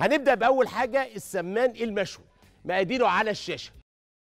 هنبدا باول حاجه السمان المشوي مقاديره على الشاشه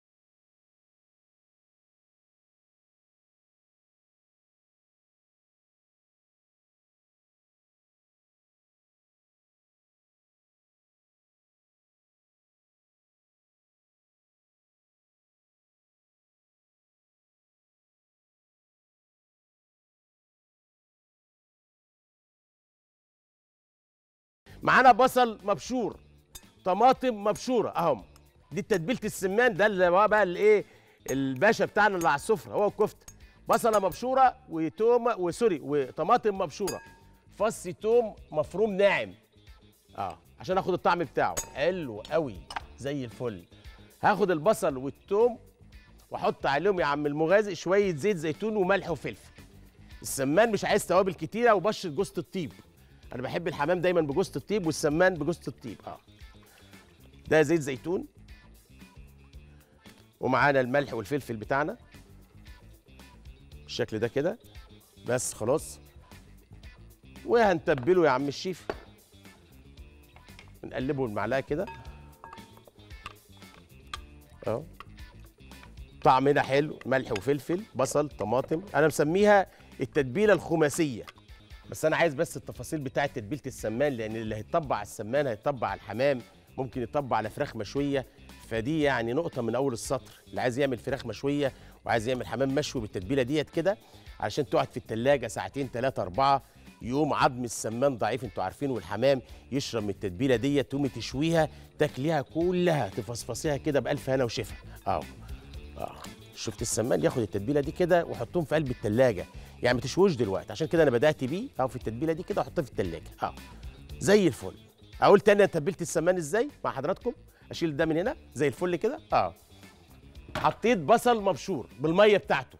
معانا بصل مبشور طماطم مبشوره اهم دي تتبيله السمان ده اللي هو بقى الايه الباشا بتاعنا اللي على السفره هو الكفته بصله مبشوره وتوم وسوري وطماطم مبشوره فص توم مفروم ناعم اه عشان اخد الطعم بتاعه حلو قوي زي الفل هاخد البصل والثوم واحط عليهم يا عم المغازي شويه زيت زيتون وملح وفلفل السمان مش عايز توابل كتيره وبشر جوزة الطيب انا بحب الحمام دايما بجوزة الطيب والسمان بجوزة الطيب اه ده زيت زيتون ومعانا الملح والفلفل بتاعنا بالشكل ده كده بس خلاص وهنتبله يا عم الشيف نقلبه بالمعلقه كده اهو طعمنا حلو ملح وفلفل بصل طماطم انا مسميها التتبيله الخماسيه بس انا عايز بس التفاصيل بتاعه تتبيله السمان لان اللي هيطبع على السمان هيطبع على الحمام ممكن يطبع على فراخ مشويه فدي يعني نقطه من اول السطر اللي عايز يعمل فراخ مشويه وعايز يعمل حمام مشوي بالتتبيله ديت كده علشان تقعد في التلاجة ساعتين ثلاثة أربعة يقوم عظم السمان ضعيف انتوا عارفين والحمام يشرب من التتبيله ديت تقومي تشويها تاكليها كلها تفصفصيها كده بألف هنا وشفا اهو اه شفت السمان ياخد التتبيله دي كده وحطهم في قلب التلاجة يعني ما تشويش دلوقتي عشان كده انا بدات بيه اهو في التتبيله دي كده واحطها في التلاجة اه زي الفل اقول تاني انا تبلت السمان ازاي مع حضراتكم اشيل ده من هنا زي الفل كده اه حطيت بصل مبشور بالميه بتاعته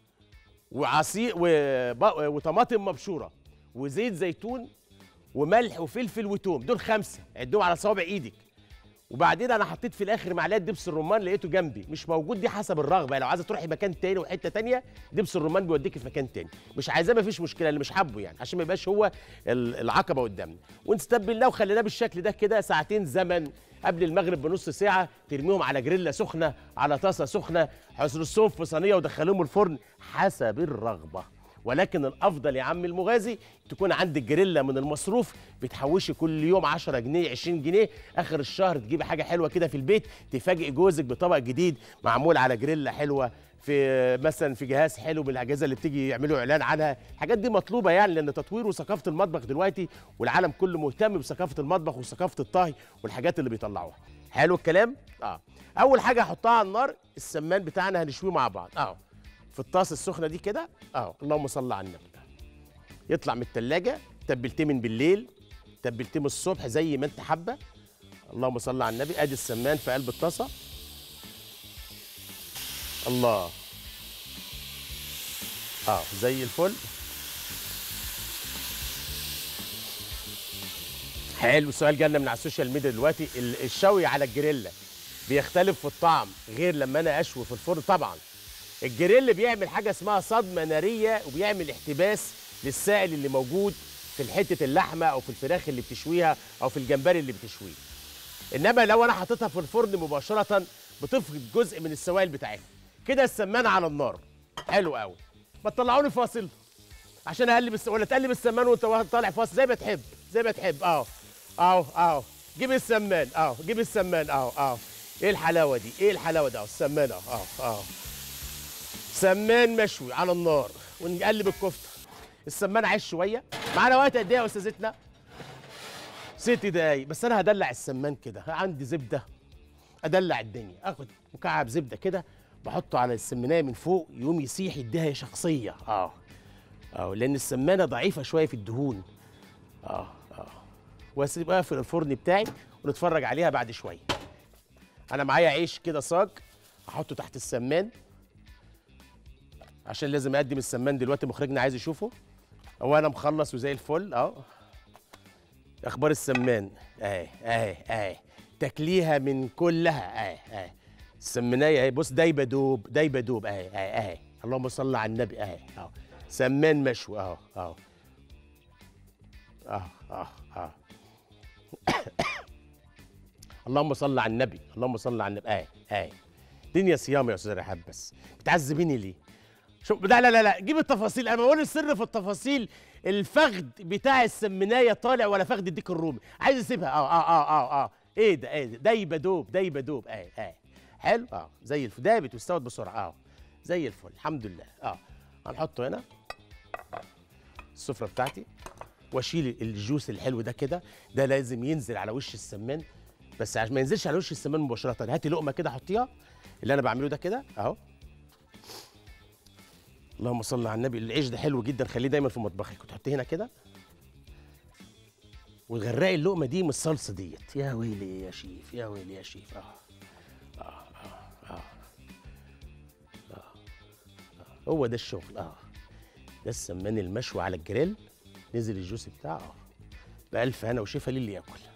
وعصير وب... وطماطم مبشوره وزيت زيتون وملح وفلفل وتوم دول خمسه عدهم على صوابع ايدك وبعدين انا حطيت في الاخر معلقه دبس الرمان لقيته جنبي مش موجود دي حسب الرغبه لو عايزه تروحي مكان تاني وحته تانيه دبس الرمان بيوديكي في مكان تاني مش عايزاه مفيش مشكله اللي مش حابه يعني عشان ما يبقاش هو ال- العقبه قدامنا ونستبلناه وخليناه بالشكل ده كده ساعتين زمن قبل المغرب بنص ساعه ترميهم على جريلا سخنه على طاسه سخنه حصرصهم في صينيه ودخلوهم الفرن حسب الرغبه ولكن الافضل يا عم المغازي تكون عندك جريلا من المصروف بتحوشي كل يوم 10 جنيه 20 جنيه اخر الشهر تجيبي حاجه حلوه كده في البيت تفاجئ جوزك بطبق جديد معمول على جريلا حلوه في مثلا في جهاز حلو بالاجهزه اللي بتيجي يعملوا اعلان عنها الحاجات دي مطلوبه يعني لان تطوير وثقافه المطبخ دلوقتي والعالم كله مهتم بثقافه المطبخ وثقافه الطهي والحاجات اللي بيطلعوها حلو الكلام اه اول حاجه هحطها على النار السمان بتاعنا هنشويه مع بعض اه في الطاسه السخنه دي كده اهو اللهم صل على النبي يطلع من التلاجة تبلتيه من بالليل تبلتيه من الصبح زي ما انت حابه اللهم صل على النبي ادي السمان في قلب الطاسه الله اه زي الفل حلو سؤال جالنا من على السوشيال ميديا دلوقتي ال- الشوي على الجريلا بيختلف في الطعم غير لما انا اشوي في الفرن طبعا الجريل بيعمل حاجه اسمها صدمه ناريه وبيعمل احتباس للسائل اللي موجود في حته اللحمه او في الفراخ اللي بتشويها او في الجمبري اللي بتشويه انما لو انا حطيتها في الفرن مباشره بتفقد جزء من السوائل بتاعتها كده السمان على النار حلو قوي ما تطلعوني فاصل عشان اقلب الس... ولا تقلب السمان وانت واحد طالع فاصل زي ما تحب زي ما تحب اهو اهو اهو جيب السمان اهو جيب السمان اهو اهو ايه الحلاوه دي ايه الحلاوه ده اهو السمان اهو اهو اهو سمان مشوي على النار ونقلب الكفته السمان عايش شويه معانا وقت قد ايه يا استاذتنا ست دقايق بس انا هدلع السمان كده عندي زبده ادلع الدنيا اخد مكعب زبده كده بحطه على السمنايه من فوق يقوم يسيح يديها شخصيه اه اه لان السمانه ضعيفه شويه في الدهون اه اه واسيبها في الفرن بتاعي ونتفرج عليها بعد شويه انا معايا عيش كده صاج احطه تحت السمان عشان لازم اقدم السمان دلوقتي مخرجنا عايز يشوفه هو انا مخلص وزي الفل اهو اخبار السمان اهي اهي اهي تاكليها من كلها اهي اهي السمنايه اهي بص دايبه دوب دايبه دوب اهي اهي اهي اللهم صل على النبي اهي اهو سمان مشوي اهو اهو اهو اهو اهو اللهم صل على النبي اللهم صل على النبي اهي اهي دنيا صيام يا استاذ رحاب بس بتعذبيني ليه شوف لا لا لا لا جيب التفاصيل انا بقول السر في التفاصيل الفخد بتاع السمنايه طالع ولا فخد الديك الرومي عايز اسيبها اه اه اه اه اه ايه ده ايه ده دايبه دوب دايبه دوب اهي اهي حلو اه زي الفل دابت واستوت بسرعه اه زي الفل الحمد لله اه هنحطه هنا السفره بتاعتي واشيل الجوس الحلو ده كده ده لازم ينزل على وش السمان بس عشان ما ينزلش على وش السمان مباشره هاتي لقمه كده حطيها اللي انا بعمله ده كده اهو اللهم صل على النبي العيش ده حلو جدا خليه دايما في مطبخك وتحطيه هنا كده وتغرقي اللقمه دي من الصلصه ديت يا ويلي يا شيف يا ويلي يا شيف اه اه اه اه, آه. آه. هو ده الشغل اه ده السمان المشوي على الجريل نزل الجوس بتاعه اه بألف هنا وشفا للي ياكل